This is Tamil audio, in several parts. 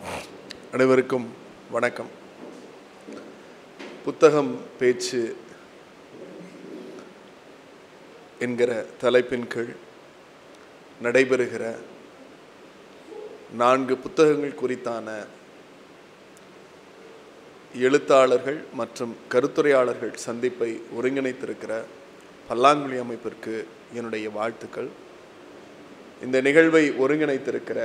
அனைவருக்கும் வணக்கம் புத்தகம் பேச்சு என்கிற தலைப்பின் கீழ் நடைபெறுகிற நான்கு புத்தகங்கள் குறித்தான எழுத்தாளர்கள் மற்றும் கருத்துரையாளர்கள் சந்திப்பை ஒருங்கிணைத்திருக்கிற பல்லாங்குழி அமைப்பிற்கு என்னுடைய வாழ்த்துக்கள் இந்த நிகழ்வை ஒருங்கிணைத்திருக்கிற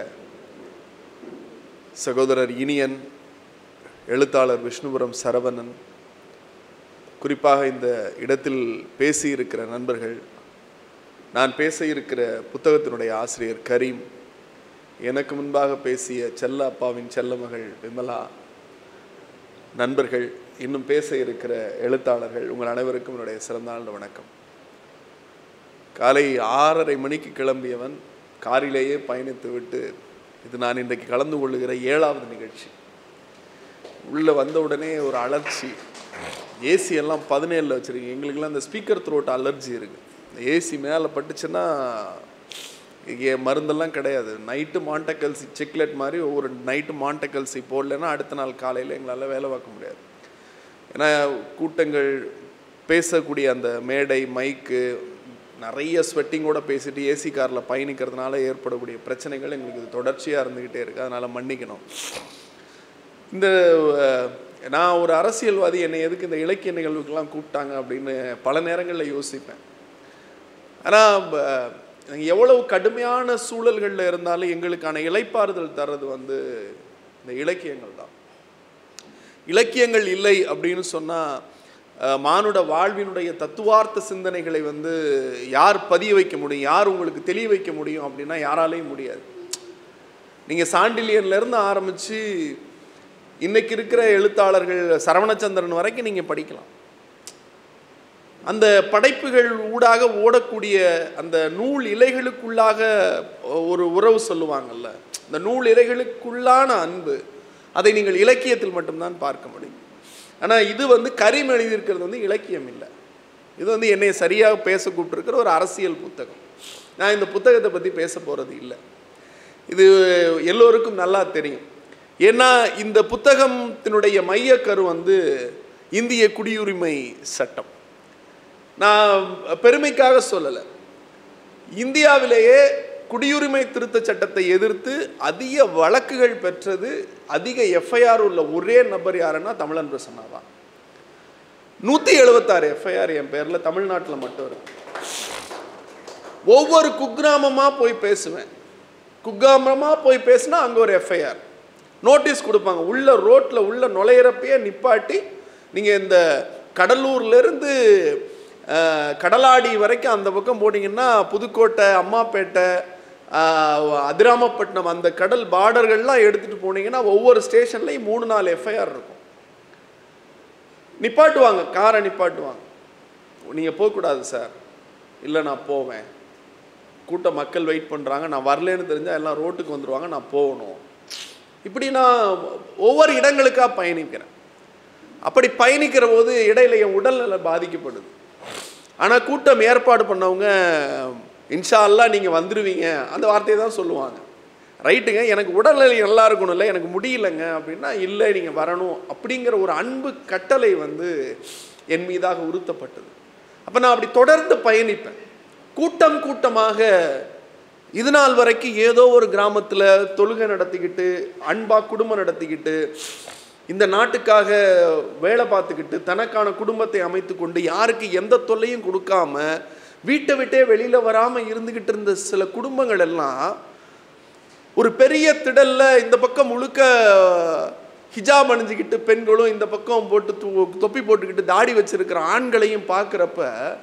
சகோதரர் இனியன் எழுத்தாளர் விஷ்ணுபுரம் சரவணன் குறிப்பாக இந்த இடத்தில் பேசியிருக்கிற நண்பர்கள் நான் பேச இருக்கிற புத்தகத்தினுடைய ஆசிரியர் கரீம் எனக்கு முன்பாக பேசிய செல்ல அப்பாவின் செல்ல மகள் விமலா நண்பர்கள் இன்னும் பேச இருக்கிற எழுத்தாளர்கள் உங்கள் அனைவருக்கும் என்னுடைய சிறந்தாண்ட வணக்கம் காலை ஆறரை மணிக்கு கிளம்பியவன் காரிலேயே பயணித்து விட்டு இது நான் இன்றைக்கு கலந்து கொள்ளுகிற ஏழாவது நிகழ்ச்சி உள்ளே வந்த உடனே ஒரு அலர்ச்சி ஏசி எல்லாம் பதினேழில் வச்சுருக்கீங்க எங்களுக்கெல்லாம் இந்த ஸ்பீக்கர் த்ரோட் அலர்ஜி இருக்குது இந்த ஏசி மேலே பட்டுச்சுன்னா இங்கே மருந்தெல்லாம் கிடையாது நைட்டு மாண்டக்கல்சி செக்லெட் மாதிரி ஒவ்வொரு நைட்டு மாண்டக்கல்சி போடலைன்னா அடுத்த நாள் காலையில் எங்களால் வேலை பார்க்க முடியாது ஏன்னா கூட்டங்கள் பேசக்கூடிய அந்த மேடை மைக்கு நிறைய ஸ்வெட்டிங்கோட பேசிட்டு ஏசி காரில் பயணிக்கிறதுனால ஏற்படக்கூடிய பிரச்சனைகள் எங்களுக்கு இது தொடர்ச்சியாக இருந்துக்கிட்டே இருக்குது அதனால் மன்னிக்கணும் இந்த அஹ், நான் ஒரு அரசியல்வாதி என்னை எதுக்கு இந்த இலக்கிய நிகழ்வுக்கெல்லாம் கூப்பிட்டாங்க அப்படின்னு பல நேரங்களில் யோசிப்பேன் ஆனால் எவ்வளவு கடுமையான சூழல்களில் இருந்தாலும் எங்களுக்கான இலைப்பாறுதல் தர்றது வந்து இந்த இலக்கியங்கள் தான் இலக்கியங்கள் இல்லை அப்படின்னு சொன்னால் மானுட வாழ்வினுடைய தத்துவார்த்த சிந்தனைகளை வந்து யார் பதிய வைக்க முடியும் யார் உங்களுக்கு தெளிய வைக்க முடியும் அப்படின்னா யாராலையும் முடியாது நீங்கள் சாண்டிலியன்லேருந்து ஆரம்பித்து இன்னைக்கு இருக்கிற எழுத்தாளர்கள் சரவணச்சந்திரன் வரைக்கும் நீங்கள் படிக்கலாம் அந்த படைப்புகள் ஊடாக ஓடக்கூடிய அந்த நூல் இலைகளுக்குள்ளாக ஒரு உறவு சொல்லுவாங்கல்ல இந்த நூல் இலைகளுக்குள்ளான அன்பு அதை நீங்கள் இலக்கியத்தில் மட்டும்தான் பார்க்க முடியும் ஆனால் இது வந்து கரிம் எழுதியிருக்கிறது வந்து இலக்கியம் இல்லை இது வந்து என்னை சரியாக பேச கூப்பிட்டுருக்கிற ஒரு அரசியல் புத்தகம் நான் இந்த புத்தகத்தை பற்றி பேச போகிறது இல்லை இது எல்லோருக்கும் நல்லா தெரியும் ஏன்னா இந்த புத்தகத்தினுடைய மையக்கரு வந்து இந்திய குடியுரிமை சட்டம் நான் பெருமைக்காக சொல்லலை இந்தியாவிலேயே குடியுரிமை திருத்த சட்டத்தை எதிர்த்து அதிக வழக்குகள் பெற்றது அதிக எஃப்ஐஆர் உள்ள ஒரே நபர் யாருன்னா தமிழன் பிரசன்னா தான் நூற்றி எழுபத்தாறு எஃப்ஐஆர் என் பேரில் தமிழ்நாட்டில் மட்டும் இருக்கு ஒவ்வொரு குக்கிராமமாக போய் பேசுவேன் குக்கிராமமாக போய் பேசினா அங்கே ஒரு எஃப்ஐஆர் நோட்டீஸ் கொடுப்பாங்க உள்ள ரோட்டில் உள்ள நுழையிறப்பயே நிப்பாட்டி நீங்கள் இந்த கடலூர்லேருந்து கடலாடி வரைக்கும் அந்த பக்கம் போனீங்கன்னா புதுக்கோட்டை அம்மாப்பேட்டை ஆஹ், அதிராமப்பட்டினம் அந்த கடல் பார்டர்கள்லாம் எடுத்துகிட்டு போனீங்கன்னா ஒவ்வொரு ஸ்டேஷன்லையும் மூணு நாலு எஃப்ஐஆர் இருக்கும் நிப்பாட்டுவாங்க காரை நிப்பாட்டுவாங்க நீங்கள் போகக்கூடாது சார் இல்லை நான் போவேன் கூட்ட மக்கள் வெயிட் பண்ணுறாங்க நான் வரலேன்னு தெரிஞ்சால் எல்லாம் ரோட்டுக்கு வந்துடுவாங்க நான் போகணும் இப்படி நான் ஒவ்வொரு இடங்களுக்காக பயணிக்கிறேன் அப்படி பயணிக்கிற போது இடையில என் உடல்நல பாதிக்கப்படுது ஆனால் கூட்டம் ஏற்பாடு பண்ணவங்க இன்ஷா அல்லாஹ் நீங்கள் வந்துடுவீங்க அந்த வார்த்தையை தான் சொல்லுவாங்க ரைட்டுங்க எனக்கு உடல்நிலை நல்லா இருக்கணும்ல எனக்கு முடியலங்க அப்படின்னா இல்லை நீங்கள் வரணும் அப்படிங்கிற ஒரு அன்பு கட்டளை வந்து என் மீதாக உறுத்தப்பட்டது அப்போ நான் அப்படி தொடர்ந்து பயணிப்பேன் கூட்டம் கூட்டமாக இது நாள் வரைக்கும் ஏதோ ஒரு கிராமத்தில் தொழுகை நடத்திக்கிட்டு அன்பா குடும்பம் நடத்திக்கிட்டு இந்த நாட்டுக்காக வேலை பார்த்துக்கிட்டு தனக்கான குடும்பத்தை அமைத்து கொண்டு யாருக்கு எந்த தொல்லையும் கொடுக்காம வீட்டை விட்டே வெளியில் வராமல் இருந்துக்கிட்டு இருந்த சில குடும்பங்கள் எல்லாம் ஒரு பெரிய திடல்ல இந்த பக்கம் முழுக்க ஹிஜாப் அணிஞ்சுக்கிட்டு பெண்களும் இந்த பக்கம் போட்டு து- தொப்பி போட்டுக்கிட்டு தாடி வச்சிருக்கிற ஆண்களையும் பார்க்குறப்ப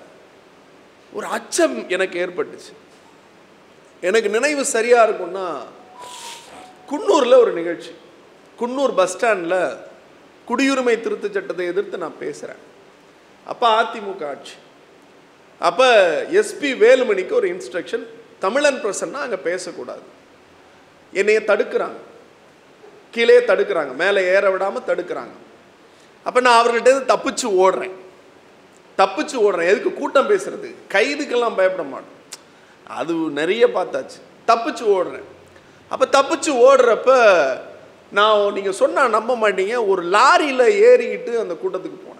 ஒரு அச்சம் எனக்கு ஏற்பட்டுச்சு எனக்கு நினைவு சரியா இருக்கும்னா குன்னூர்ல ஒரு நிகழ்ச்சி குன்னூர் பஸ் ஸ்டாண்டில் குடியுரிமை திருத்தச் சட்டத்தை எதிர்த்து நான் பேசுகிறேன் அப்போ அதிமுக ஆட்சி அப்போ எஸ்பி வேலுமணிக்கு ஒரு இன்ஸ்ட்ரக்ஷன் தமிழன் பிரசன்னா அங்கே பேசக்கூடாது என்னைய தடுக்கிறாங்க கீழே தடுக்கிறாங்க மேலே ஏற விடாமல் தடுக்கிறாங்க அப்போ நான் அவர்கிட்ட இருந்து தப்பிச்சு ஓடுறேன் தப்பிச்சு ஓடுறேன் எதுக்கு கூட்டம் பேசுறது கைதுக்கெல்லாம் பயப்பட மாட்டேன் அது நிறைய பார்த்தாச்சு தப்பிச்சு ஓடுறேன் அப்போ தப்பிச்சு ஓடுறப்ப நான் நீங்கள் சொன்னால் நம்ப மாட்டீங்க ஒரு லாரியில் ஏறிக்கிட்டு அந்த கூட்டத்துக்கு போனேன்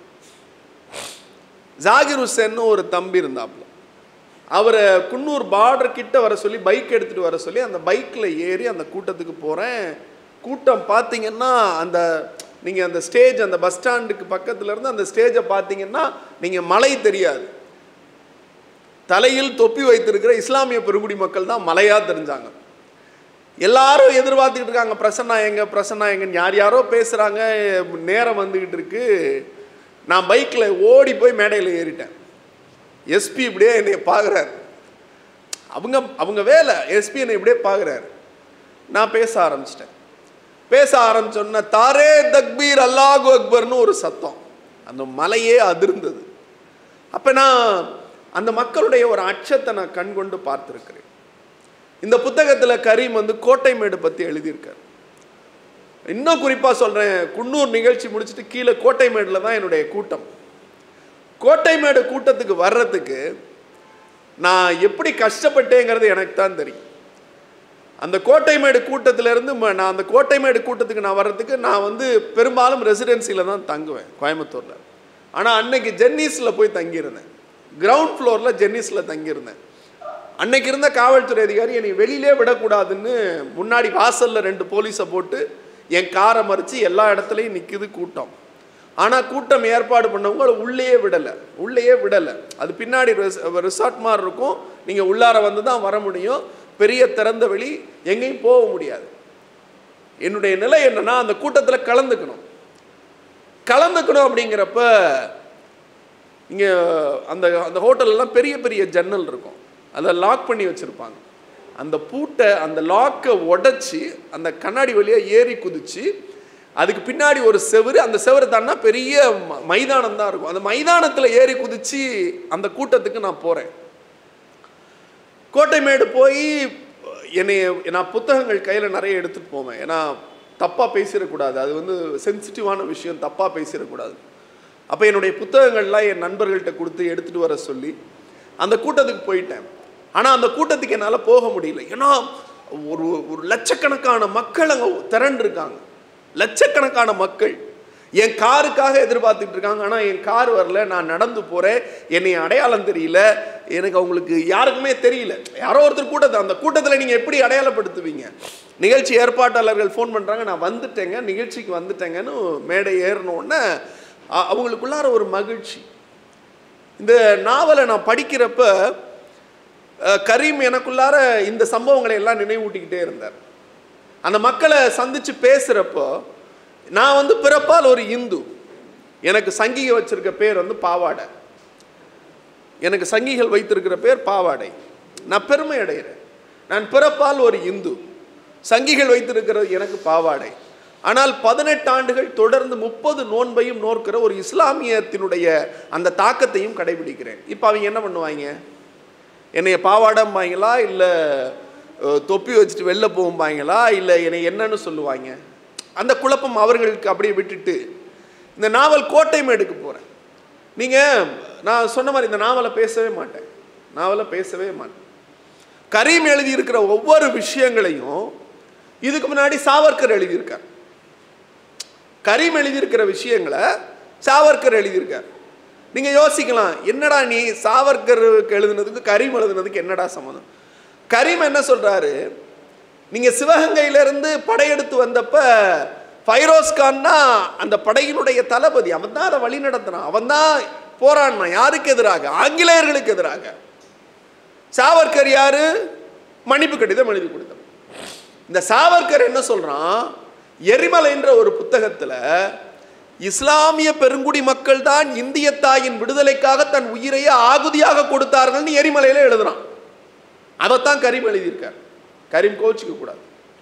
ஜாகிர் ஹுசேன்னு ஒரு தம்பி இருந்தாப்புல அவரை குன்னூர் பார்டர் கிட்ட வர சொல்லி பைக் எடுத்துகிட்டு வர சொல்லி அந்த பைக்கில் ஏறி அந்த கூட்டத்துக்கு போகிறேன் கூட்டம் பார்த்தீங்கன்னா அந்த நீங்கள் அந்த ஸ்டேஜ் அந்த பஸ் ஸ்டாண்டுக்கு பக்கத்துல இருந்து அந்த ஸ்டேஜை பார்த்தீங்கன்னா நீங்கள் மலை தெரியாது தலையில் தொப்பி வைத்திருக்கிற இஸ்லாமிய பெருங்குடி மக்கள் தான் மலையாக தெரிஞ்சாங்க எல்லாரும் எதிர்பார்த்துக்கிட்டு இருக்காங்க பிரசன்னா எங்க பிரசன்னா எங்கன்னு யார் யாரோ பேசுகிறாங்க நேரம் வந்துக்கிட்டு இருக்கு நான் பைக்கில் ஓடி போய் மேடையில் ஏறிட்டேன் எஸ்பி இப்படியே என்னை பார்க்குறாரு அவங்க அவங்க வேலை எஸ்பி என்னை இப்படியே பார்க்குறாரு நான் பேச ஆரம்பிச்சிட்டேன் பேச ஆரம்பிச்சோன்னா தாரே தக்பீர் அல்லாஹு அக்பர்னு ஒரு சத்தம் அந்த மலையே அதிர்ந்தது அப்போ நான் அந்த மக்களுடைய ஒரு அச்சத்தை நான் கண்கொண்டு பார்த்துருக்கிறேன் இந்த புத்தகத்தில் கரீம் வந்து கோட்டைமேடு பற்றி எழுதியிருக்கார் இன்னும் குறிப்பாக சொல்கிறேன் குன்னூர் நிகழ்ச்சி முடிச்சுட்டு கீழே கோட்டைமேடில் தான் என்னுடைய கூட்டம் கோட்டைமேடு கூட்டத்துக்கு வர்றதுக்கு நான் எப்படி கஷ்டப்பட்டேங்கிறது எனக்கு தான் தெரியும் அந்த கோட்டைமேடு கூட்டத்திலேருந்து நான் அந்த கோட்டைமேடு கூட்டத்துக்கு நான் வர்றதுக்கு நான் வந்து பெரும்பாலும் ரெசிடென்சியில் தான் தங்குவேன் கோயம்புத்தூரில் ஆனால் அன்னைக்கு ஜென்னிஸில் போய் தங்கியிருந்தேன் கிரவுண்ட் ஃப்ளோரில் ஜென்னிஸில் தங்கியிருந்தேன் அன்னைக்கு இருந்த காவல்துறை அதிகாரி என்னை வெளியிலே விடக்கூடாதுன்னு முன்னாடி வாசலில் ரெண்டு போலீஸை போட்டு என் காரை மறித்து எல்லா இடத்துலையும் நிற்குது கூட்டம் ஆனால் கூட்டம் ஏற்பாடு பண்ணவங்க உள்ளேயே விடலை உள்ளேயே விடலை அது பின்னாடி ரிசார்ட் மாதிரி இருக்கும் நீங்கள் உள்ளார வந்து தான் வர முடியும் பெரிய திறந்த வெளி எங்கேயும் போக முடியாது என்னுடைய நிலை என்னன்னா அந்த கூட்டத்தில் கலந்துக்கணும் கலந்துக்கணும் அப்படிங்கிறப்ப இங்கே அந்த அந்த ஹோட்டல்லாம் பெரிய பெரிய ஜன்னல் இருக்கும் அதை லாக் பண்ணி வச்சுருப்பாங்க அந்த பூட்டை அந்த லாக்கை உடச்சி அந்த கண்ணாடி வழியாக ஏறி குதிச்சு அதுக்கு பின்னாடி ஒரு செவுரு அந்த செவரு தாண்டா பெரிய ம- மைதானம் தான் இருக்கும் அந்த மைதானத்தில் ஏறி குதிச்சு அந்த கூட்டத்துக்கு நான் போகிறேன் கோட்டைமேடு போய் என்னை நான் புத்தகங்கள் கையில் நிறைய எடுத்துகிட்டு போவேன் ஏன்னா தப்பாக பேசிடக்கூடாது அது வந்து சென்சிட்டிவான விஷயம் தப்பாக பேசிடக்கூடாது அப்போ என்னுடைய புத்தகங்கள்லாம் என் நண்பர்கள்ட்ட கொடுத்து எடுத்துகிட்டு வர சொல்லி அந்த கூட்டத்துக்கு போயிட்டேன் ஆனால் அந்த கூட்டத்துக்கு என்னால் போக முடியல ஏன்னா ஒரு ஒரு லட்சக்கணக்கான மக்கள் அங்கே திரண்டிருக்காங்க லட்சக்கணக்கான மக்கள் என் காருக்காக எதிர்பார்த்துட்டு இருக்காங்க ஆனால் என் கார் வரல நான் நடந்து போகிறேன் என்னை அடையாளம் தெரியல எனக்கு அவங்களுக்கு யாருக்குமே தெரியல யாரோ ஒருத்தர் கூட்டத்தை அந்த கூட்டத்தில் நீங்கள் எப்படி அடையாளப்படுத்துவீங்க நிகழ்ச்சி ஏற்பாட்டாளர்கள் ஃபோன் பண்ணுறாங்க நான் வந்துட்டேங்க நிகழ்ச்சிக்கு வந்துட்டேங்கன்னு மேடை ஏறின உடனே அ- அவங்களுக்குள்ளார ஒரு மகிழ்ச்சி இந்த நாவலை நான் படிக்கிறப்ப அஹ், கரீம் எனக்குள்ளார இந்த சம்பவங்களை எல்லாம் நினைவூட்டிக்கிட்டே இருந்தார் அந்த மக்களை சந்திச்சு பேசுகிறப்போ நான் வந்து பிறப்பால் ஒரு இந்து எனக்கு சங்கிக வச்சிருக்க பேர் வந்து பாவாடை எனக்கு சங்கிகள் வைத்திருக்கிற பேர் பாவாடை நான் பெருமை அடைகிறேன் நான் பிறப்பால் ஒரு இந்து சங்கிகள் வைத்திருக்கிறது எனக்கு பாவாடை ஆனால் பதினெட்டு ஆண்டுகள் தொடர்ந்து முப்பது நோன்பையும் நோக்கிற ஒரு இஸ்லாமியத்தினுடைய அந்த தாக்கத்தையும் கடைபிடிக்கிறேன் இப்போ அவங்க என்ன பண்ணுவாங்க என்னைய பாவாடம்பாங்களா இல்லை தொப்பி வச்சுட்டு வெளில போகும்பாங்களா இல்லை என்னை என்னன்னு சொல்லுவாங்க அந்த குழப்பம் அவர்களுக்கு அப்படியே விட்டுட்டு இந்த நாவல் கோட்டைமேடுக்கு போகிறேன் நீங்கள் நான் சொன்ன மாதிரி இந்த நாவலை பேசவே மாட்டேன் நாவலை பேசவே மாட்டேன் கரீம் எழுதியிருக்கிற ஒவ்வொரு விஷயங்களையும் இதுக்கு முன்னாடி சாவர்கர் எழுதியிருக்கார் கரீம் எழுதியிருக்கிற விஷயங்களை சாவர்கர் எழுதியிருக்கார் நீங்க யோசிக்கலாம் என்னடா நீ சாவர்கருக்கு எழுதுனதுக்கு கரீம் எழுதுனதுக்கு என்னடா சம்மந்தம் கரீம் என்ன சொல்றாரு நீங்க சிவகங்கையில இருந்து படையெடுத்து வந்தப்ப ஃபைரோஸ் கான்னா அந்த படையினுடைய தளபதி அவன் தான் அதை வழி நடத்தினான் அவன் தான் போராடினான் யாருக்கு எதிராக ஆங்கிலேயர்களுக்கு எதிராக சாவர்கர் யாரு மன்னிப்பு கடிதம் எழுதி கொடுத்தவன் இந்த சாவர்கர் என்ன சொல்றான் எரிமலைன்ற ஒரு புத்தகத்துல இஸ்லாமிய பெருங்குடி மக்கள் தான் இந்திய தாயின் விடுதலைக்காக தன் உயிரையே ஆகுதியாக கொடுத்தார்கள்னு எரிமலையில எழுதுறான் அதைத்தான் கரீம் எழுதியிருக்கார் கரீம் கோச்சிக்க கூடாது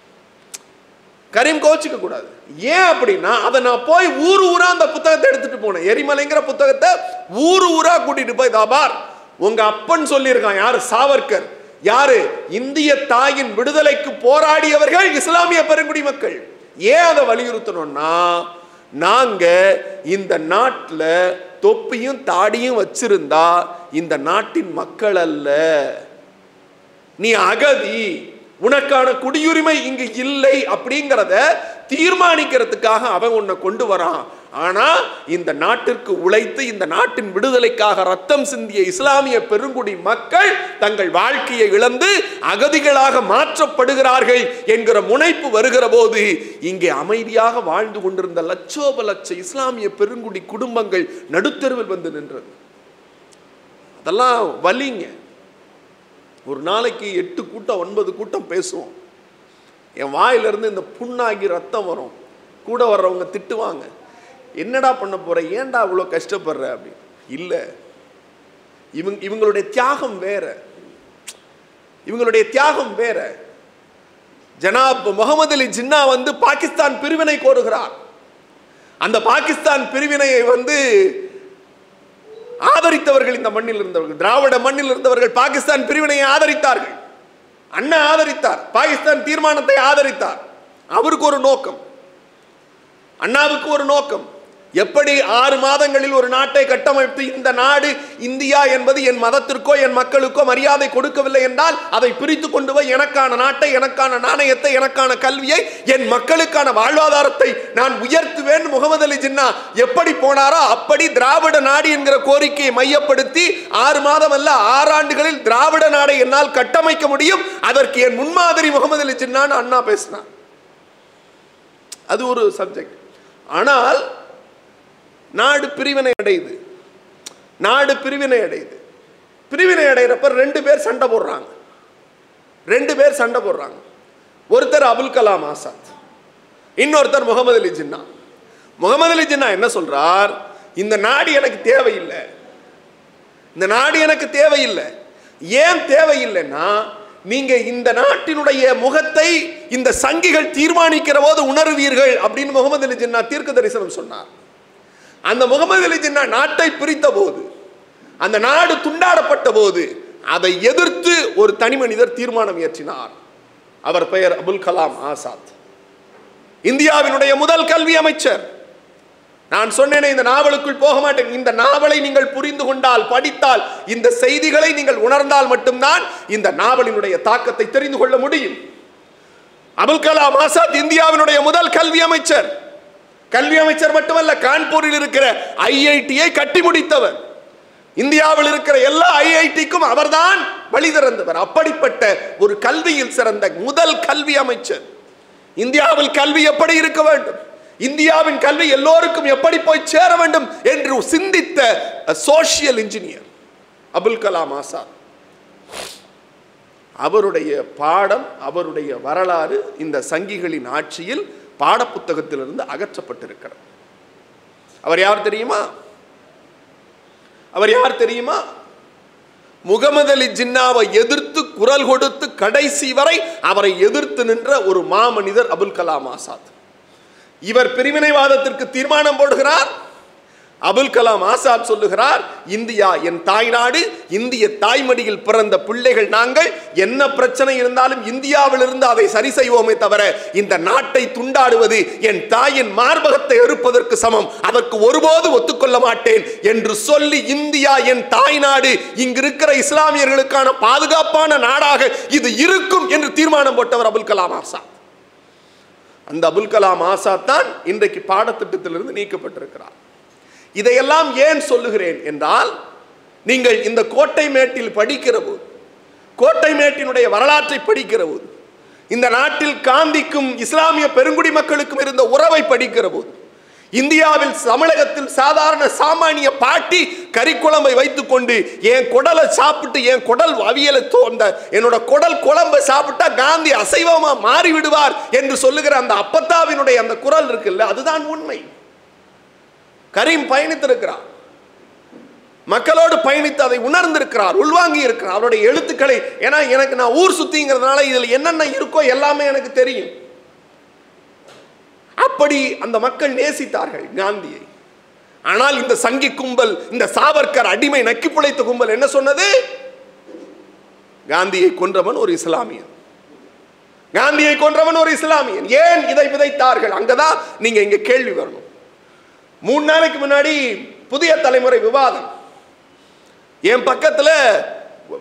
கரீம் கோச்சிக்க கூடாது ஏன் அப்படின்னா அதை நான் போய் ஊர் ஊரா அந்த புத்தகத்தை எடுத்துட்டு போனேன் எரிமலைங்கிற புத்தகத்தை ஊர் ஊரா கூட்டிட்டு போய் தாபார் உங்க அப்பன் சொல்லியிருக்கான் யாரு சாவர்கர் யாரு இந்திய தாயின் விடுதலைக்கு போராடியவர்கள் இஸ்லாமிய பெருங்குடி மக்கள் ஏன் அதை வலியுறுத்தணும்னா நாங்க இந்த நாட்டில் தொப்பியும் தாடியும் வச்சிருந்தா இந்த நாட்டின் மக்கள் அல்ல நீ அகதி உனக்கான குடியுரிமை இங்கு இல்லை அப்படிங்கிறத தீர்மானிக்கிறதுக்காக அவன் உன்னை கொண்டு வரான் ஆனா இந்த நாட்டிற்கு உழைத்து இந்த நாட்டின் விடுதலைக்காக ரத்தம் சிந்திய இஸ்லாமிய பெருங்குடி மக்கள் தங்கள் வாழ்க்கையை இழந்து அகதிகளாக மாற்றப்படுகிறார்கள் என்கிற முனைப்பு வருகிற போது இங்கே அமைதியாக வாழ்ந்து கொண்டிருந்த லட்சோப லட்ச இஸ்லாமிய பெருங்குடி குடும்பங்கள் நடுத்தெருவில் வந்து நின்றது அதெல்லாம் வலிங்க ஒரு நாளைக்கு எட்டு கூட்டம் ஒன்பது கூட்டம் பேசுவோம் என் வாயிலிருந்து இந்த புண்ணாகி ரத்தம் வரும் கூட வர்றவங்க திட்டுவாங்க என்னடா பண்ண போற ஏன்டா இவ்வளோ கஷ்டப்படுற அப்படின்னு இல்லை இவங்க இவங்களுடைய தியாகம் வேற இவங்களுடைய தியாகம் வேற ஜனாப் முகமது அலி ஜின்னா வந்து பாகிஸ்தான் பிரிவினை கோருகிறார் அந்த பாகிஸ்தான் பிரிவினையை வந்து ஆதரித்தவர்கள் இந்த மண்ணில் இருந்தவர்கள் திராவிட மண்ணில் இருந்தவர்கள் பாகிஸ்தான் பிரிவினையை ஆதரித்தார்கள் அண்ணா ஆதரித்தார் பாகிஸ்தான் தீர்மானத்தை ஆதரித்தார் அவருக்கு ஒரு நோக்கம் அண்ணாவுக்கு ஒரு நோக்கம் எப்படி ஆறு மாதங்களில் ஒரு நாட்டை கட்டமைத்து இந்த நாடு இந்தியா என்பது என் மதத்திற்கோ என் மக்களுக்கோ மரியாதை கொடுக்கவில்லை என்றால் அதை பிரித்து கொண்டு போய் எனக்கான நாட்டை எனக்கான நாணயத்தை எனக்கான கல்வியை என் மக்களுக்கான வாழ்வாதாரத்தை நான் உயர்த்துவேன் முகமது அலி ஜின்னா எப்படி போனாரோ அப்படி திராவிட நாடு என்கிற கோரிக்கையை மையப்படுத்தி ஆறு மாதம் அல்ல ஆறாண்டுகளில் திராவிட நாடை என்னால் கட்டமைக்க முடியும் அதற்கு என் முன்மாதிரி முகமது அலி ஜின்னான்னு அண்ணா பேசினார் அது ஒரு சப்ஜெக்ட் ஆனால் நாடு பிரிவினை அடையுது நாடு பிரிவினை அடையுது பிரிவினை அடைகிறப்ப ரெண்டு பேர் சண்டை போடுறாங்க ரெண்டு பேர் சண்டை போடுறாங்க ஒருத்தர் அபுல் கலாம் ஆசாத் இன்னொருத்தர் முகமது அலி ஜின்னா முகமது அலி ஜின்னா என்ன சொல்றார் இந்த நாடு எனக்கு தேவையில்லை இந்த நாடு எனக்கு தேவையில்லை ஏன் தேவையில்லைன்னா நீங்க இந்த நாட்டினுடைய முகத்தை இந்த சங்கிகள் தீர்மானிக்கிற போது உணர்வீர்கள் அப்படின்னு முகமது அலி ஜின்னா தீர்க்க தரிசனம் சொன்னார் அந்த முகமது அலி ஜின்னா நாட்டை பிரித்த போது அந்த நாடு துண்டாடப்பட்ட போது அதை எதிர்த்து ஒரு தனி மனிதர் தீர்மானம் இயற்றினார் அவர் பெயர் அபுல் கலாம் ஆசாத் இந்தியாவினுடைய முதல் கல்வி அமைச்சர் நான் சொன்னேனே இந்த நாவலுக்குள் போக மாட்டேன் இந்த நாவலை நீங்கள் புரிந்து கொண்டால் படித்தால் இந்த செய்திகளை நீங்கள் உணர்ந்தால் மட்டும்தான் இந்த நாவலினுடைய தாக்கத்தை தெரிந்து கொள்ள முடியும் அபுல் கலாம் ஆசாத் இந்தியாவினுடைய முதல் கல்வி அமைச்சர் கல்வி அமைச்சர் மட்டுமல்ல கான்பூரில் இருக்கிற ஐஐடியை கட்டி முடித்தவர் இந்தியாவில் இருக்கிற எல்லா ஐஐடிக்கும் அவர்தான் வழி திறந்தவர் அப்படிப்பட்ட ஒரு கல்வியில் சிறந்த முதல் கல்வி அமைச்சர் இந்தியாவில் கல்வி எப்படி இருக்க வேண்டும் இந்தியாவின் கல்வி எல்லோருக்கும் எப்படி போய் சேர வேண்டும் என்று சிந்தித்த சோசியல் இன்ஜினியர் அபுல் கலாம் ஆசாத் அவருடைய பாடம் அவருடைய வரலாறு இந்த சங்கிகளின் ஆட்சியில் பாடப்புத்தகத்திலிருந்து அகற்றப்பட்டிருக்கிறது அவர் யார் தெரியுமா அவர் யார் தெரியுமா முகமது அலி ஜின்னாவை எதிர்த்து குரல் கொடுத்து கடைசி வரை அவரை எதிர்த்து நின்ற ஒரு மாமனிதர் அபுல் கலாம் ஆசாத் இவர் பிரிவினைவாதத்திற்கு தீர்மானம் போடுகிறார் அபுல் கலாம் ஆசாத் சொல்லுகிறார் இந்தியா என் தாய்நாடு இந்திய தாய்மடியில் பிறந்த பிள்ளைகள் நாங்கள் என்ன பிரச்சனை இருந்தாலும் இந்தியாவிலிருந்து அதை சரி செய்வோமே தவிர இந்த நாட்டை துண்டாடுவது என் தாயின் மார்பகத்தை எறுப்பதற்கு சமம் அதற்கு ஒருபோது ஒத்துக்கொள்ள மாட்டேன் என்று சொல்லி இந்தியா என் தாய்நாடு இங்கு இருக்கிற இஸ்லாமியர்களுக்கான பாதுகாப்பான நாடாக இது இருக்கும் என்று தீர்மானம் போட்டவர் அபுல் கலாம் ஆசாத் அந்த அபுல் கலாம் ஆசாத் தான் இன்றைக்கு பாடத்திட்டத்திலிருந்து நீக்கப்பட்டிருக்கிறார் இதையெல்லாம் ஏன் சொல்லுகிறேன் என்றால் நீங்கள் இந்த கோட்டை மேட்டில் படிக்கிற போது கோட்டை மேட்டினுடைய வரலாற்றை படிக்கிற போது இந்த நாட்டில் காந்திக்கும் இஸ்லாமிய பெருங்குடி மக்களுக்கும் இருந்த உறவை படிக்கிற போது இந்தியாவில் தமிழகத்தில் சாதாரண சாமானிய பாட்டி கறிக்குழம்பை வைத்துக்கொண்டு என் குடலை சாப்பிட்டு என் குடல் அவியலை தோந்த என்னோட குடல் குழம்பை சாப்பிட்டா காந்தி அசைவமா மாறி விடுவார் என்று சொல்லுகிற அந்த அப்பத்தாவினுடைய அந்த குரல் இருக்குல்ல அதுதான் உண்மை கரீம் பயணித்திருக்கிறார் மக்களோடு பயணித்து அதை உணர்ந்திருக்கிறார் உள்வாங்கி இருக்கிறார் அவருடைய எழுத்துக்களை ஏன்னா எனக்கு நான் ஊர் சுத்திங்கிறதுனால இதில் என்னென்ன இருக்கோ எல்லாமே எனக்கு தெரியும் அப்படி அந்த மக்கள் நேசித்தார்கள் காந்தியை ஆனால் இந்த சங்கி கும்பல் இந்த சாவர்கர் அடிமை நக்கி பிழைத்த கும்பல் என்ன சொன்னது காந்தியை கொன்றவன் ஒரு இஸ்லாமியன் காந்தியை கொன்றவன் ஒரு இஸ்லாமியன் ஏன் இதை விதைத்தார்கள் அங்கதான் நீங்க இங்க கேள்வி வரணும் மூணு நாளைக்கு முன்னாடி புதிய தலைமுறை விவாதம் என் பக்கத்துல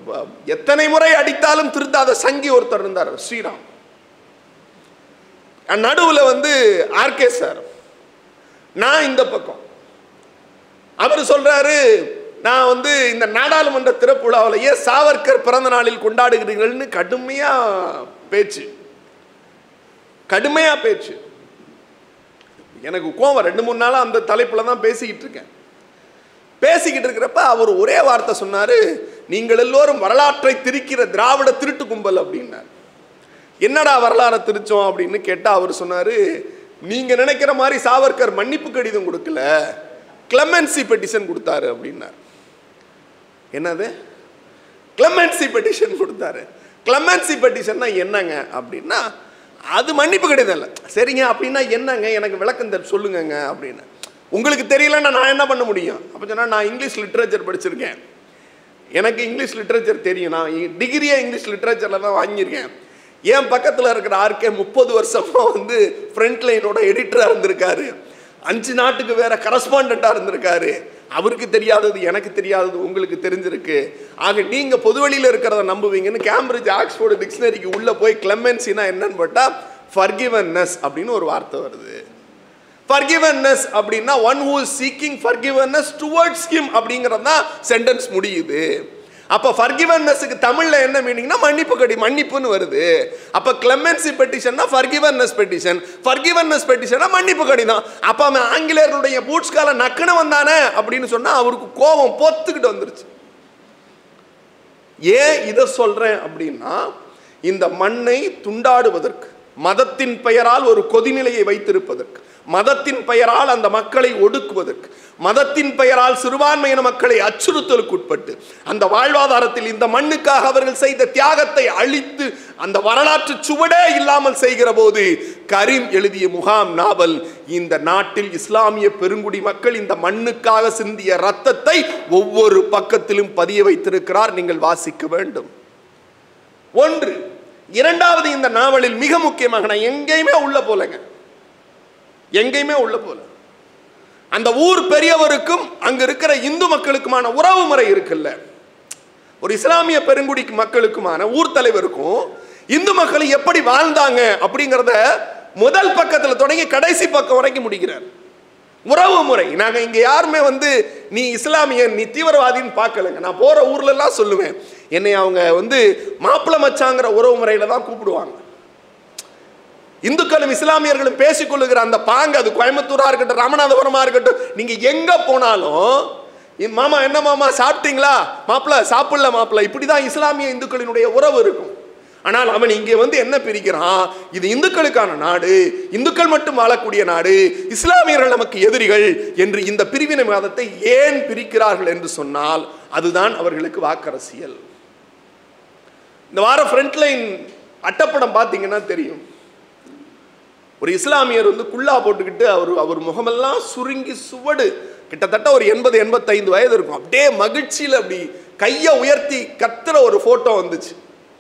எத்தனை முறை அடித்தாலும் திருந்தாத சங்கி ஒருத்தர் இருந்தார் ஸ்ரீராம் நடுவில் வந்து ஆர்கே சார் நான் இந்த பக்கம் அவர் சொல்றாரு நான் வந்து இந்த நாடாளுமன்ற திறப்பு விழாவில் ஏன் சாவர்கர் பிறந்த நாளில் கொண்டாடுகிறீர்கள்னு கடுமையா பேச்சு கடுமையா பேச்சு எனக்கு கோவம் ரெண்டு மூணு நாளா அந்த தலைப்புல தான் பேசிக்கிட்டு இருக்கேன் பேசிக்கிட்டு இருக்கிறப்ப அவர் ஒரே வார்த்தை சொன்னாரு நீங்கள் எல்லோரும் வரலாற்றை திரிக்கிற திராவிட திருட்டு கும்பல் அப்படின்னார் என்னடா வரலாறை திரிச்சோம் அப்படின்னு கேட்டா அவர் சொன்னாரு நீங்க நினைக்கிற மாதிரி சாவர்கர் மன்னிப்பு கடிதம் கொடுக்கல கிளமென்சி பெட்டிஷன் கொடுத்தாரு அப்படின்னார் என்னது கிளமென்சி பெட்டிஷன் கொடுத்தாரு கிளமென்சி பெட்டிஷன்னா என்னங்க அப்படின்னா அது மன்னிப்பு கடிதம் இல்லை சரிங்க அப்படின்னா என்னங்க எனக்கு விளக்கம் தெரி சொல்லுங்கங்க அப்படின்னு உங்களுக்கு தெரியலன்னா நான் என்ன பண்ண முடியும் அப்போ சொன்னா நான் இங்கிலீஷ் லிட்ரேச்சர் படிச்சிருக்கேன் எனக்கு இங்கிலீஷ் லிட்ரேச்சர் தெரியும் நான் டிகிரியே இங்கிலீஷ் லிட்ரேச்சரில் தான் வாங்கியிருக்கேன் என் பக்கத்தில் இருக்கிற ஆர்கே முப்பது வருஷமாக வந்து ஃப்ரண்ட் லைனோட எடிட்டராக இருந்திருக்காரு அஞ்சு நாட்டுக்கு வேற கரஸ்பாண்டாக இருந்திருக்காரு அவருக்கு தெரியாதது எனக்கு தெரியாதது உங்களுக்கு தெரிஞ்சிருக்கு ஆக நீங்க பொதுவெளியில் இருக்கிறத நம்புவீங்கன்னு கேம்பிரிட்ஜ் ஆக்ஸ்போர்டு டிக்ஷனரிக்கு உள்ள போய் கிளமென்சினா என்னன்னு பார்த்தா ஃபர்கிவன்னஸ் அப்படின்னு ஒரு வார்த்தை வருது ஃபர்கிவன்னஸ் அப்படின்னா one who seeking forgiveness towards him அப்படிங்கிறது தான் சென்டென்ஸ் முடியுது அப்போ ஃபர்கிவன்னஸுக்கு தமிழ்ல என்ன மீனிங்னா மன்னிப்பு கடி மன்னிப்புன்னு வருது அப்போ கிளமென்சி பெட்டிஷன்னா ஃபர்கிவன்னஸ் பெட்டிஷன் ஃபர்கிவன்னஸ் பெட்டிஷனா மன்னிப்பு கடிதம் அப்போ அவன் ஆங்கிலேயர்களுடைய பூட்ஸ் கால நக்குன்னு வந்தானே அப்படின்னு சொன்னா அவருக்கு கோபம் பொத்துக்கிட்டு வந்துருச்சு ஏன் இதை சொல்றேன் அப்படின்னா இந்த மண்ணை துண்டாடுவதற்கு மதத்தின் பெயரால் ஒரு கொதிநிலையை வைத்திருப்பதற்கு மதத்தின் பெயரால் அந்த மக்களை ஒடுக்குவதற்கு மதத்தின் பெயரால் சிறுபான்மையின மக்களை அச்சுறுத்தலுக்கு உட்பட்டு அந்த வாழ்வாதாரத்தில் இந்த மண்ணுக்காக அவர்கள் செய்த தியாகத்தை அழித்து அந்த வரலாற்று சுவடே இல்லாமல் செய்கிற போது கரீம் எழுதிய முகாம் நாவல் இந்த நாட்டில் இஸ்லாமிய பெருங்குடி மக்கள் இந்த மண்ணுக்காக சிந்திய ரத்தத்தை ஒவ்வொரு பக்கத்திலும் பதிய வைத்திருக்கிறார் நீங்கள் வாசிக்க வேண்டும் ஒன்று இரண்டாவது இந்த நாவலில் மிக முக்கியமாக நான் எங்கேயுமே உள்ள போலங்க எங்கேயுமே உள்ள போல அந்த ஊர் பெரியவருக்கும் அங்க இருக்கிற இந்து மக்களுக்குமான உறவு முறை இருக்குல்ல ஒரு இஸ்லாமிய பெருங்குடி மக்களுக்குமான ஊர் தலைவருக்கும் இந்து மக்கள் எப்படி வாழ்ந்தாங்க அப்படிங்கிறத முதல் பக்கத்தில் தொடங்கி கடைசி பக்கம் வரைக்கும் முடிக்கிறார் உறவு முறை நாங்க இங்க யாருமே வந்து நீ இஸ்லாமியன் நீ தீவிரவாதின்னு பார்க்கலங்க நான் போற ஊர்ல எல்லாம் சொல்லுவேன் என்னை அவங்க வந்து மாப்பிள மச்சாங்கிற உறவு முறையில தான் கூப்பிடுவாங்க இந்துக்களும் இஸ்லாமியர்களும் பேசிக்கொள்ளுகிற அந்த பாங்கு அது கோயம்புத்தூரா இருக்கட்டும் ராமநாதபுரமா இருக்கட்டும் நீங்க எங்க போனாலும் "இ- மாமா என்ன மாமா சாப்பிட்டீங்களா மாப்பிள சாப்பிடல மாப்பிள இப்படிதான் இஸ்லாமிய இந்துக்களினுடைய உறவு இருக்கும் ஆனால் அவன் இங்கே வந்து என்ன பிரிக்கிறான் இது இந்துக்களுக்கான நாடு இந்துக்கள் மட்டும் வாழக்கூடிய நாடு இஸ்லாமியர்கள் நமக்கு எதிரிகள் என்று இந்த பிரிவினை வாதத்தை ஏன் பிரிக்கிறார்கள் என்று சொன்னால் அதுதான் அவர்களுக்கு வாக்கரசியல் இந்த வார ஃப்ரண்ட் லைன் அட்டப்படம் பார்த்தீங்கன்னா தெரியும் ஒரு இஸ்லாமியர் வந்து குல்லா போட்டுக்கிட்டு அவர் அவர் முகமெல்லாம் சுருங்கி சுவடு கிட்டத்தட்ட ஒரு எண்பது எண்பத்தைந்து வயது இருக்கும் அப்படியே மகிழ்ச்சியில் அப்படி கையை உயர்த்தி கத்துற ஒரு ஃபோட்டோ வந்துச்சு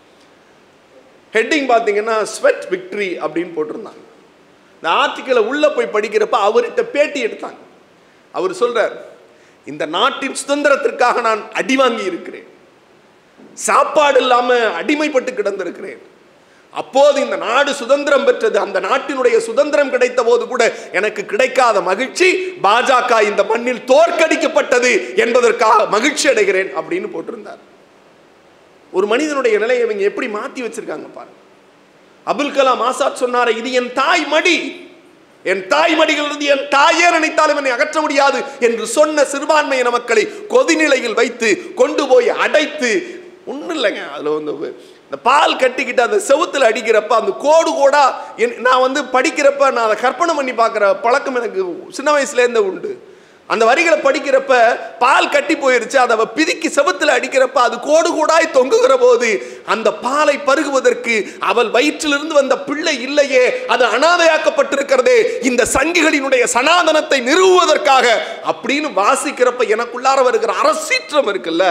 ஹெட்டிங் பார்த்தீங்கன்னா ஸ்வெட் விக்ட்ரி அப்படின்னு போட்டிருந்தாங்க இந்த ஆர்டிக்கலை உள்ளே போய் படிக்கிறப்ப அவர்கிட்ட பேட்டி எடுத்தாங்க அவர் சொல்றார் இந்த நாட்டின் சுதந்திரத்திற்காக நான் அடி வாங்கி இருக்கிறேன் சாப்பாடு இல்லாம அடிமைப்பட்டு கிடந்திருக்கிறேன் அப்போது இந்த நாடு சுதந்திரம் பெற்றது அந்த நாட்டினுடைய சுதந்திரம் கிடைத்த போது கூட எனக்கு கிடைக்காத மகிழ்ச்சி பாஜக இந்த மண்ணில் தோற்கடிக்கப்பட்டது என்பதற்காக மகிழ்ச்சி அடைகிறேன் அப்படின்னு போட்டிருந்தார் ஒரு மனிதனுடைய நிலையை இவங்க எப்படி மாத்தி வச்சிருக்காங்க பாருங்க அபுல் கலாம் ஆசாத் சொன்னாரே இது என் தாய் மடி என் தாய் மடிகளிலிருந்து என் தாயே நினைத்தாலும் என்னை அகற்ற முடியாது என்று சொன்ன சிறுபான்மையின மக்களை கொதிநிலையில் வைத்து கொண்டு போய் அடைத்து ஒன்றும் இல்லைங்க அதில் வந்து இந்த பால் கட்டிக்கிட்டு அந்த செவுத்துல அடிக்கிறப்ப அந்த கோடு கோடா என் நான் வந்து படிக்கிறப்ப நான் அதை கற்பனை பண்ணி பார்க்குற பழக்கம் எனக்கு சின்ன வயசுலேருந்தே உண்டு அந்த வரிகளை படிக்கிறப்ப பால் கட்டி போயிருச்சு அதை அவ பிதிக்கி செவுத்துல அடிக்கிறப்ப அது கோடு கோடாய் தொங்குகிற போது அந்த பாலை பருகுவதற்கு அவள் வயிற்றிலிருந்து வந்த பிள்ளை இல்லையே அது அனாதையாக்கப்பட்டிருக்கிறதே இந்த சங்கிகளினுடைய சனாதனத்தை நிறுவுவதற்காக அப்படின்னு வாசிக்கிறப்ப எனக்குள்ளார வருகிற அரசீற்றம் இருக்குல்ல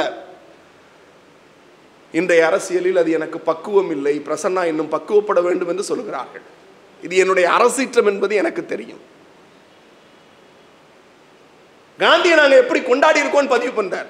இன்றைய அரசியலில் அது எனக்கு பக்குவம் இல்லை பிரசன்னா இன்னும் பக்குவப்பட வேண்டும் என்று சொல்கிறார்கள் இது என்னுடைய அரசீற்றம் என்பது எனக்கு தெரியும் காந்தியை நாங்கள் எப்படி கொண்டாடி இருக்கோம்னு பதிவு பண்றார்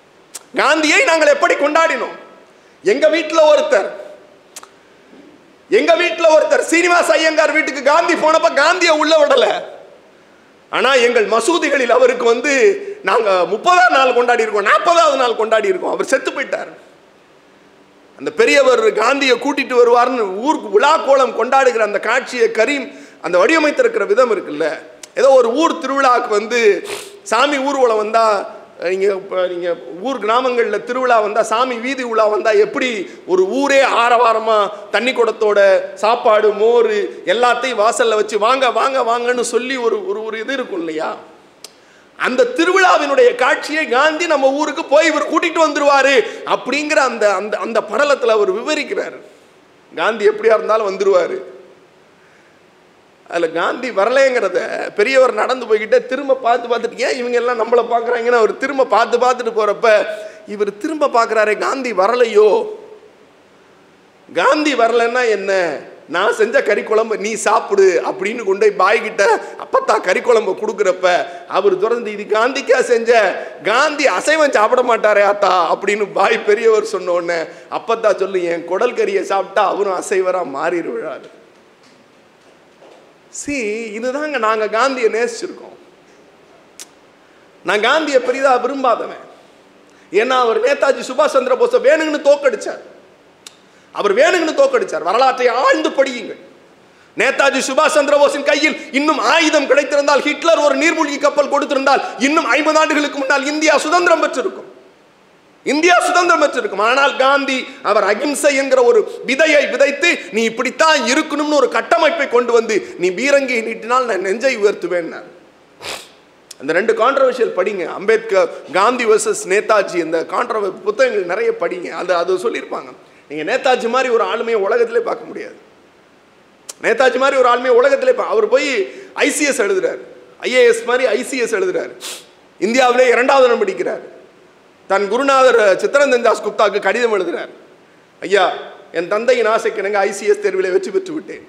காந்தியை நாங்கள் எப்படி கொண்டாடினோம் எங்க வீட்டில் ஒருத்தர் எங்க வீட்டுல ஒருத்தர் சீனிவாச ஐயங்கார் வீட்டுக்கு காந்தி போனப்ப காந்தியை உள்ள விடல ஆனா எங்கள் மசூதிகளில் அவருக்கு வந்து நாங்க முப்பதாம் நாள் கொண்டாடி இருக்கோம் நாற்பதாவது நாள் கொண்டாடி இருக்கோம் அவர் செத்து போயிட்டார் அந்த பெரியவர் காந்தியை கூட்டிட்டு வருவார்னு ஊருக்கு விழா கோலம் கொண்டாடுகிற அந்த காட்சியை கரீம் அந்த வடிவமைத்திருக்கிற விதம் இருக்குல்ல ஏதோ ஒரு ஊர் திருவிழாவுக்கு வந்து சாமி ஊர்வலம் வந்தா நீங்கள் இப்போ நீங்கள் ஊர் கிராமங்களில் திருவிழா வந்தால் சாமி வீதி உலா வந்தால் எப்படி ஒரு ஊரே ஆரவாரமாக தண்ணி குடத்தோட சாப்பாடு மோர் எல்லாத்தையும் வாசலில் வச்சு வாங்க வாங்க வாங்கன்னு சொல்லி ஒரு ஒரு ஒரு இது இருக்கும் இல்லையா அந்த திருவிழாவினுடைய காட்சியை காந்தி நம்ம ஊருக்கு போய் இவர் கூட்டிட்டு வந்துருவாரு அப்படிங்கிற அந்த அந்த அந்த படலத்தில் அவர் விவரிக்கிறார் காந்தி எப்படியா இருந்தாலும் வந்துருவாரு அதில் காந்தி வரலைங்கிறத பெரியவர் நடந்து போய்கிட்டே திரும்ப பார்த்து பார்த்துட்டு ஏன் இவங்க எல்லாம் நம்மளை பார்க்குறாங்கன்னு அவர் திரும்ப பார்த்து பார்த்துட்டு போகிறப்ப இவர் திரும்ப பார்க்குறாரே காந்தி வரலையோ காந்தி வரலைன்னா என்ன நான் செஞ்ச கறி குழம்பு நீ சாப்பிடு அப்படின்னு கொண்டு போய் பாய்கிட்ட அப்பத்தா கறி குழம்பு கொடுக்குறப்ப அவர் திறந்து இது காந்திக்கா செஞ்ச காந்தி அசைவம் சாப்பிட மாட்டாரே ஆத்தா அப்படின்னு பாய் பெரியவர் சொன்ன உடனே அப்பத்தா சொல்லு என் குடல் கறியை சாப்பிட்டா அவரும் அசைவராக மாறிடுவாரு சி இதுதாங்க நாங்கள் காந்தியை நேசிச்சிருக்கோம் நான் காந்தியை பெரிதாக விரும்பாதவன் ஏன்னா அவர் நேதாஜி சுபாஷ் சந்திர போஸை வேணுங்கன்னு தோக்கடிச்சார் அவர் வேணுங்கன்னு தோக்கடிச்சார் வரலாற்றை ஆழ்ந்து படியுங்கள் நேதாஜி சுபாஷ் சந்திர போஸின் கையில் இன்னும் ஆயுதம் கிடைத்திருந்தால் ஹிட்லர் ஒரு நீர்மூழ்கி கப்பல் கொடுத்திருந்தால் இன்னும் ஐம்பது ஆண்டுகளுக்கு முன்னால் இந்தியா சுதந்திரம் பெற்றிருக்கும் இந்தியா சுதந்திரம் பெற்றிருக்கும் ஆனால் காந்தி அவர் அகிம்சை என்கிற ஒரு விதையை விதைத்து நீ இப்படித்தான் இருக்கணும்னு ஒரு கட்டமைப்பை கொண்டு வந்து நீ பீரங்கியை நீட்டினால் நான் நெஞ்சை உயர்த்துவேன் அந்த ரெண்டு கான்ட்ரவர்ஷியல் படிங்க அம்பேத்கர் காந்தி வர்சஸ் நேதாஜி இந்த கான்ட்ரவ புத்தகங்கள் நிறைய படிங்க அது அது சொல்லியிருப்பாங்க நீங்கள் நேதாஜி மாதிரி ஒரு ஆளுமையை உலகத்திலே பார்க்க முடியாது நேதாஜி மாதிரி ஒரு ஆளுமையை உலகத்திலே பா அவர் போய் ஐசிஎஸ் எழுதுறாரு ஐஏஎஸ் மாதிரி ஐசிஎஸ் எழுதுறாரு இந்தியாவிலே இரண்டாவது இடம் பிடிக்கிறார் தன் குருநாதர் சித்தரஞ்சன் தாஸ் குப்தாக்கு கடிதம் எழுதுறார் ஐயா என் தந்தையின் ஆசைக்கு எனக்கு ஐசிஎஸ் தேர்வில் வெற்றி பெற்று விட்டேன்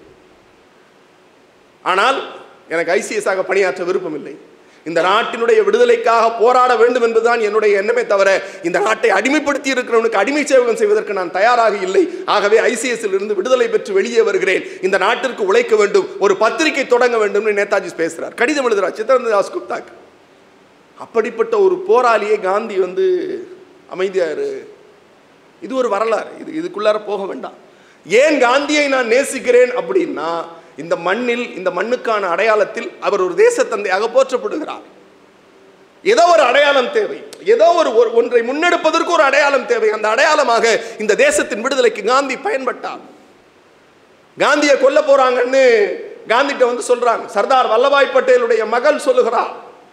ஆனால் எனக்கு ஐசிஎஸ் ஆக பணியாற்ற விருப்பம் இல்லை இந்த நாட்டினுடைய விடுதலைக்காக போராட வேண்டும் என்பதுதான் என்னுடைய எண்ணமே தவிர இந்த நாட்டை அடிமைப்படுத்தி இருக்கிறவனுக்கு அடிமை சேவகம் செய்வதற்கு நான் தயாராக இல்லை ஆகவே ஐசிஎஸ்ஸில் இருந்து விடுதலை பெற்று வெளியே வருகிறேன் இந்த நாட்டிற்கு உழைக்க வேண்டும் ஒரு பத்திரிகை தொடங்க வேண்டும்னு நேதாஜி பேசுறார் கடிதம் எழுதுறார் சித்தரஞ்சன் தாஸ் குப்தாக்கு அப்படிப்பட்ட ஒரு போராளியை காந்தி வந்து அமைதியாரு இது ஒரு வரலாறு இது இதுக்குள்ளார போக வேண்டாம் ஏன் காந்தியை நான் நேசிக்கிறேன் அப்படின்னா இந்த மண்ணில் இந்த மண்ணுக்கான அடையாளத்தில் அவர் ஒரு தேசத்தந்தையாக போற்றப்படுகிறார் ஏதோ ஒரு அடையாளம் தேவை ஏதோ ஒரு ஒரு- ஒன்றை முன்னெடுப்பதற்கு ஒரு அடையாளம் தேவை அந்த அடையாளமாக இந்த தேசத்தின் விடுதலைக்கு காந்தி பயன்பட்டார் காந்தியை கொல்ல போறாங்கன்னு காந்திட்ட வந்து சொல்றாங்க சர்தார் வல்லபாய் பட்டேலுடைய மகள் சொல்லுகிறார்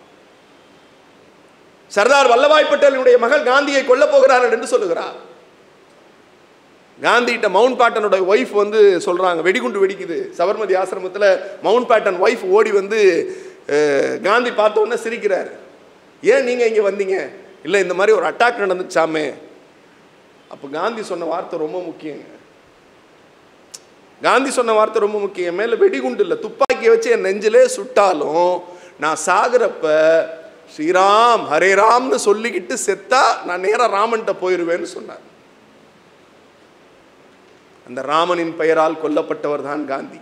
சர்தார் வல்லபாய் பட்டேலுடைய மகள் காந்தியை கொல்ல போகிறார்கள் என்று சொல்லுகிறார் காந்திகிட்ட மவுண்ட் பேட்டனோட ஒய்ஃப் வந்து சொல்றாங்க வெடிகுண்டு வெடிக்குது சபர்மதி ஆசிரமத்தில் மவுண்ட் பேட்டன் ஒய்ஃப் ஓடி வந்து அஹ், காந்தி பார்த்த உடனே சிரிக்கிறார் ஏன் நீங்கள் இங்கே வந்தீங்க இல்லை இந்த மாதிரி ஒரு அட்டாக் நடந்துச்சாமே அப்போ காந்தி சொன்ன வார்த்தை ரொம்ப முக்கியங்க காந்தி சொன்ன வார்த்தை ரொம்ப முக்கியம் என் மேலே வெடிகுண்டு இல்லை துப்பாக்கியை வச்சு என் நெஞ்சிலே சுட்டாலும் நான் சாகுறப்ப ஸ்ரீராம் ஹரே ராம்னு சொல்லிக்கிட்டு செத்தா நான் நேராக ராமன்கிட்ட போயிடுவேன்னு சொன்னார் அந்த ராமனின் பெயரால் கொல்லப்பட்டவர் தான் காந்தி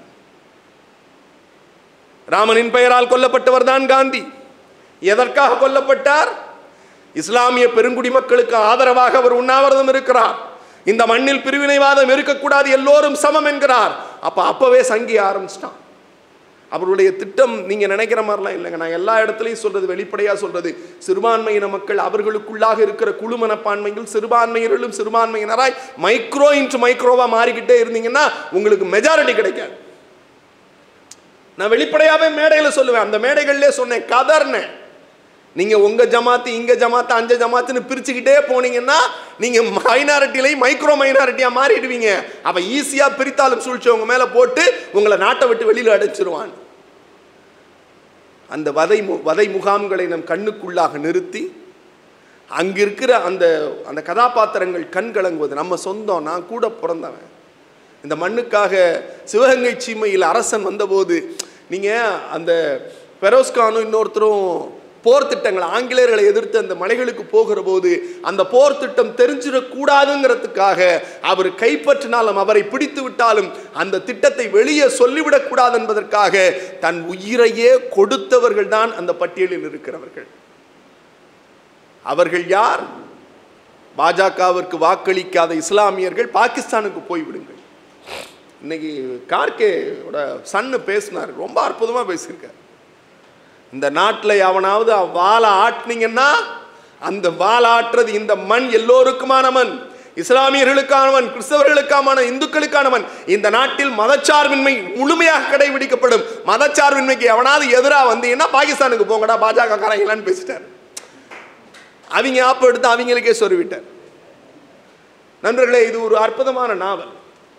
ராமனின் பெயரால் கொல்லப்பட்டவர் தான் காந்தி எதற்காக கொல்லப்பட்டார் இஸ்லாமிய பெருங்குடி மக்களுக்கு ஆதரவாக அவர் உண்ணாவிரதம் இருக்கிறார் இந்த மண்ணில் பிரிவினைவாதம் இருக்கக்கூடாது எல்லோரும் சமம் என்கிறார் அப்ப அப்பவே சங்கி ஆரம்பிச்சிட்டான் அவருடைய திட்டம் நீங்க நினைக்கிற மாதிரிலாம் இல்லைங்க நான் எல்லா இடத்துலையும் சொல்றது வெளிப்படையா சொல்றது சிறுபான்மையின மக்கள் அவர்களுக்குள்ளாக இருக்கிற குழு மனப்பான்மைகள் சிறுபான்மையினரும் சிறுபான்மையினராய் மைக்ரோ இன்ட்டு மைக்ரோவா மாறிக்கிட்டே இருந்தீங்கன்னா உங்களுக்கு மெஜாரிட்டி கிடைக்காது நான் வெளிப்படையாவே மேடையில சொல்லுவேன் அந்த மேடைகள்லே சொன்னேன் கதர்னேன் நீங்க உங்க ஜமாத்து இங்க ஜமாத்து அஞ்ச ஜமாத்துன்னு பிரிச்சுக்கிட்டே போனீங்கன்னா நீங்க மைனாரிட்டிலையும் மைக்ரோ மைனாரிட்டியா மாறிடுவீங்க அப்ப ஈஸியா பிரித்தாலும் சூழ்ச்சி உங்க மேல போட்டு உங்களை நாட்டை விட்டு வெளியில அடைச்சிருவான் அந்த வதை மு வதை முகாம்களை நம் கண்ணுக்குள்ளாக நிறுத்தி அங்க இருக்கிற அந்த அந்த கதாபாத்திரங்கள் கண் கலங்குவது நம்ம சொந்தம் நான் கூட பிறந்தவன் இந்த மண்ணுக்காக சிவகங்கை சீமையில் அரசன் வந்தபோது நீங்கள் அந்த பெரோஸ்கானும் இன்னொருத்தரும் போர் திட்டங்கள் ஆங்கிலேயர்களை எதிர்த்து அந்த மலைகளுக்கு போகிற போது அந்த போர் திட்டம் தெரிஞ்சிடக்கூடாதுங்கிறதுக்காக அவர் கைப்பற்றினாலும் அவரை பிடித்து விட்டாலும் அந்த திட்டத்தை வெளியே சொல்லிவிடக் கூடாது என்பதற்காக தன் உயிரையே கொடுத்தவர்கள் தான் அந்த பட்டியலில் இருக்கிறவர்கள் அவர்கள் யார் பாஜகவிற்கு வாக்களிக்காத இஸ்லாமியர்கள் பாகிஸ்தானுக்கு போய்விடுங்கள் இன்னைக்கு கார்கேவோட சன்னு பேசினார் ரொம்ப அற்புதமாக பேசியிருக்கார் இந்த நாட்டில் எவனாவது வாழை ஆட்டினீங்கன்னா அந்த வாழை ஆட்டுறது இந்த மண் எல்லோருக்குமான மண் இஸ்லாமியர்களுக்கானவன் கிறிஸ்தவர்களுக்கான இந்துக்களுக்கானவன் இந்த நாட்டில் மதச்சார்பின்மை முழுமையாக கடைபிடிக்கப்படும் மதச்சார்பின்மைக்கு எவனாவது எதிராக வந்தீங்கன்னா பாகிஸ்தானுக்கு போங்கடா பாஜக காரங்களான்னு பேசிட்டார் அவங்க ஆப்பு எடுத்து அவங்களுக்கே சொருவிட்டார் நண்பர்களே இது ஒரு அற்புதமான நாவல்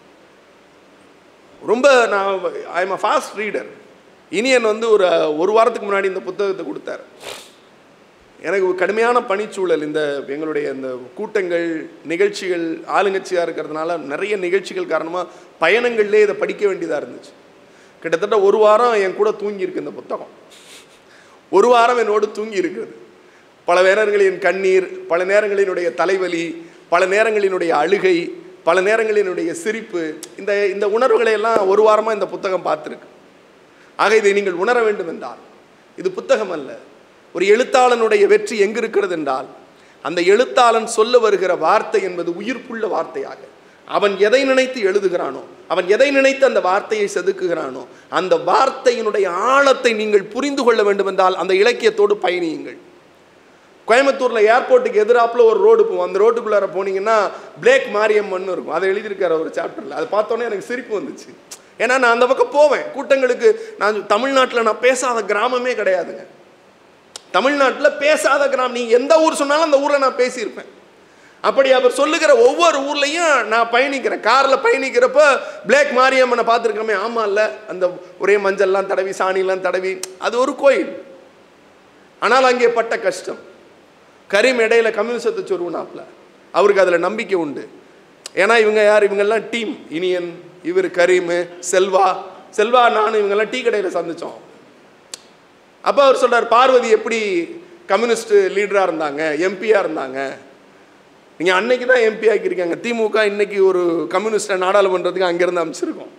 ரொம்ப நான் I am a fast reader Iniyan வந்து ஒரு ஒரு வாரத்துக்கு முன்னாடி இந்த புத்தகத்தை கொடுத்தார் எனக்கு ஒரு கடுமையான பணிச்சூழல் இந்த எங்களுடைய இந்த கூட்டங்கள் நிகழ்ச்சிகள் ஆளுங்கட்சியாக இருக்கிறதுனால நிறைய நிகழ்ச்சிகள் காரணமாக பயணங்கள்லேயே இதை படிக்க வேண்டியதாக இருந்துச்சு கிட்டத்தட்ட ஒரு வாரம் என் கூட தூங்கியிருக்கு இந்த புத்தகம் ஒரு வாரம் என்னோடு தூங்கி இருக்கிறது பல நேரங்களின் கண்ணீர் பல நேரங்களினுடைய தலைவலி பல நேரங்களினுடைய அழுகை பல நேரங்களினுடைய சிரிப்பு இந்த இந்த உணர்வுகளை எல்லாம் ஒரு வாரமாக இந்த புத்தகம் பார்த்துருக்கு ஆக இதை நீங்கள் உணர வேண்டும் என்றால் இது புத்தகம் அல்ல ஒரு எழுத்தாளனுடைய வெற்றி எங்கு இருக்கிறது என்றால் அந்த எழுத்தாளன் சொல்ல வருகிற வார்த்தை என்பது உயிர்ப்புள்ள வார்த்தையாக அவன் எதை நினைத்து எழுதுகிறானோ அவன் எதை நினைத்து அந்த வார்த்தையை செதுக்குகிறானோ அந்த வார்த்தையினுடைய ஆழத்தை நீங்கள் புரிந்து கொள்ள வேண்டும் என்றால் அந்த இலக்கியத்தோடு பயணியுங்கள் கோயம்புத்தூரில் ஏர்போர்ட்டுக்கு எதிராப்பில் ஒரு ரோடு போகும் அந்த ரோட்டுக்குள்ளார போனீங்கன்னா பிளேக் மாரியம்மன் இருக்கும் அதை எழுதியிருக்காரு ஒரு சாப்டரில் அதை பார்த்தோன்னே எனக்கு சிரிப்பு வந்துச்சு ஏன்னா நான் அந்த பக்கம் போவேன் கூட்டங்களுக்கு நான் தமிழ்நாட்டில் நான் பேசாத கிராமமே கிடையாதுங்க தமிழ்நாட்டில் பேசாத கிராமம் நீ எந்த ஊர் சொன்னாலும் அந்த ஊரில் நான் பேசியிருப்பேன் அப்படி அவர் சொல்லுகிற ஒவ்வொரு ஊர்லேயும் நான் பயணிக்கிறேன் காரில் பயணிக்கிறப்ப பிளேக் மாரியம்மனை பார்த்துருக்கோமே ஆமாம் இல்லை அந்த ஒரே மஞ்சள்லாம் தடவி சாணிலாம் தடவி அது ஒரு கோயில் ஆனால் அங்கே பட்ட கஷ்டம் கரீம் இடையில கம்யூனிசத்தை சொருவனாப்ல அவருக்கு அதில் நம்பிக்கை உண்டு ஏன்னா இவங்க யார் இவங்கெல்லாம் டீம் இனியன் இவர் கரீமு செல்வா செல்வா நானும் இவங்கெல்லாம் டீ கடையில் சந்தித்தோம் அப்போ அவர் சொல்றார் பார்வதி எப்படி கம்யூனிஸ்ட் லீடராக இருந்தாங்க எம்பியாக இருந்தாங்க நீங்கள் அன்னைக்கு தான் எம்பி ஆக்கியிருக்காங்க திமுக இன்னைக்கு ஒரு கம்யூனிஸ்டை நாடாளுமன்றத்துக்கு அங்கேருந்து அமைச்சிருக்கோம்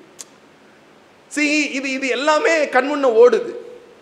சி இது இது எல்லாமே கண்முன்ன ஓடுது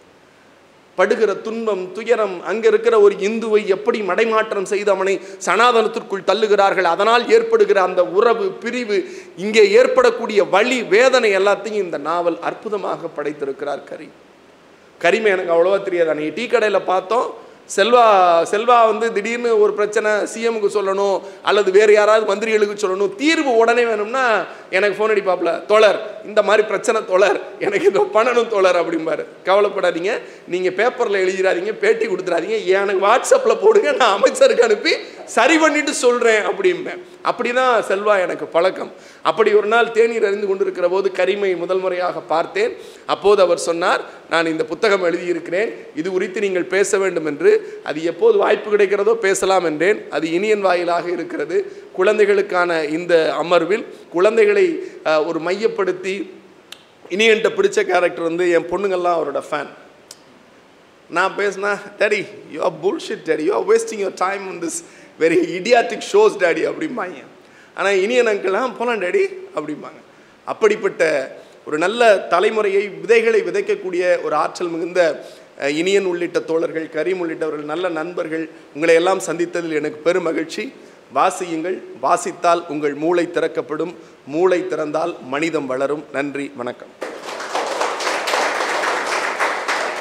படுகிற துன்பம் துயரம் அங்க இருக்கிற ஒரு இந்துவை எப்படி மடைமாற்றம் செய்து அவனை சனாதனத்திற்குள் தள்ளுகிறார்கள் அதனால் ஏற்படுகிற அந்த உறவு பிரிவு இங்கே ஏற்படக்கூடிய வலி வேதனை எல்லாத்தையும் இந்த நாவல் அற்புதமாக படைத்திருக்கிறார் கரீம் கரீமை எனக்கு அவ்வளோவா தெரியாது அன்னைக்கு டீ கடையில் பார்த்தோம் செல்வா செல்வா வந்து திடீர்னு ஒரு பிரச்சனை சிஎமுக்கு சொல்லணும் அல்லது வேறு யாராவது மந்திரிகளுக்கு சொல்லணும் தீர்வு உடனே வேணும்னா எனக்கு ஃபோன் அடிப்பாப்ல தோழர் இந்த மாதிரி பிரச்சனை தோழர் எனக்கு இதை பண்ணணும் தோழர் அப்படிம்பாரு கவலைப்படாதீங்க நீங்கள் பேப்பரில் எழுதிடாதீங்க பேட்டி கொடுத்துடாதீங்க எனக்கு வாட்ஸ்அப்பில் போடுங்க நான் அமைச்சருக்கு அனுப்பி சரி பண்ணிட்டு சொல்கிறேன் அப்படிம்பேன் அப்படி தான் செல்வா எனக்கு பழக்கம் அப்படி ஒரு நாள் தேநீர் அறிந்து கொண்டிருக்கிற போது கரிமை முதல் முறையாக பார்த்தேன் அப்போது அவர் சொன்னார் நான் இந்த புத்தகம் எழுதியிருக்கிறேன் இது குறித்து நீங்கள் பேச வேண்டும் என்று அது எப்போது வாய்ப்பு கிடைக்கிறதோ பேசலாம் என்றேன் அது இனியன் வாயிலாக இருக்கிறது குழந்தைகளுக்கான இந்த அமர்வில் குழந்தைகளை அஹ், ஒரு மையப்படுத்தி இனியன்ட்ட பிடிச்ச கேரக்டர் வந்து என் பொண்ணுங்கள்லாம் அவரோட ஃபேன் நான் பேசினா daddy you are bullshit daddy you are wasting your time in this very idiotic shows daddy அப்படிம்பாங்க ஆனால் இனியன் அங்கிள்லாம் போகலாம் டேடி அப்படிம்பாங்க அப்படிப்பட்ட ஒரு நல்ல தலைமுறையை விதைகளை விதைக்கக்கூடிய ஒரு ஆற்றல் மிகுந்த அஹ், இனியன் உள்ளிட்ட தோழர்கள் கரீம் உள்ளிட்டவர்கள் நல்ல நண்பர்கள் உங்களை எல்லாம் சந்தித்ததில் எனக்கு பெரும் மகிழ்ச்சி வாசியுங்கள் வாசித்தால் உங்கள் மூளை திறக்கப்படும் மூளை திறந்தால் மனிதம் வளரும் நன்றி வணக்கம்